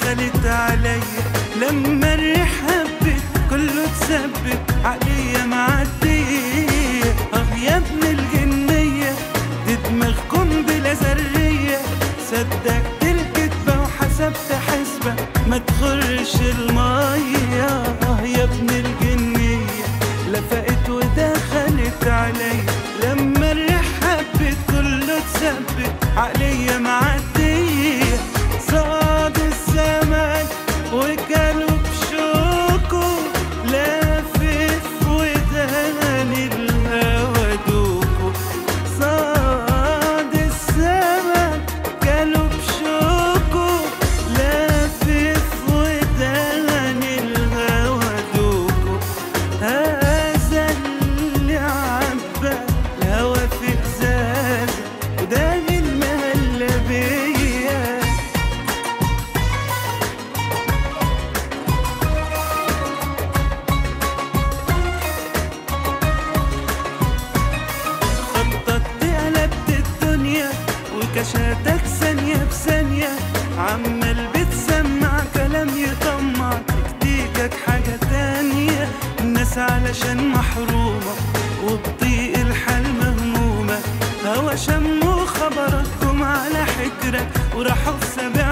دخلت عليا لما الريح هبت كله اتثبت عليا معدية اه يا ابن الجنية دي دماغكم بلا ذرية صدقت الكدبة وحسبت حسبة ما تخرش المية اه يا ابن الجنية لفقت ودخلت عليا لما الريح هبت كله اتثبت عليا معدية صاد السمك وكلوا بشوكه لافف ودهن الهوا دوكو صاد السمك كلوا بشوكه لافف ودهن الهوا دوكو هذا اللي عبى الهوا في ازازه وده المهلبيه خططت قلبت الدنيا وكشاتك ثانية بثانية عمال بتسمع كلام يطمع تكتيكك حاجة تانية الناس علشان محرومة وبضيق الحال مهمومة هوا شموا خبراتكم على حجرك وراحوا في سبع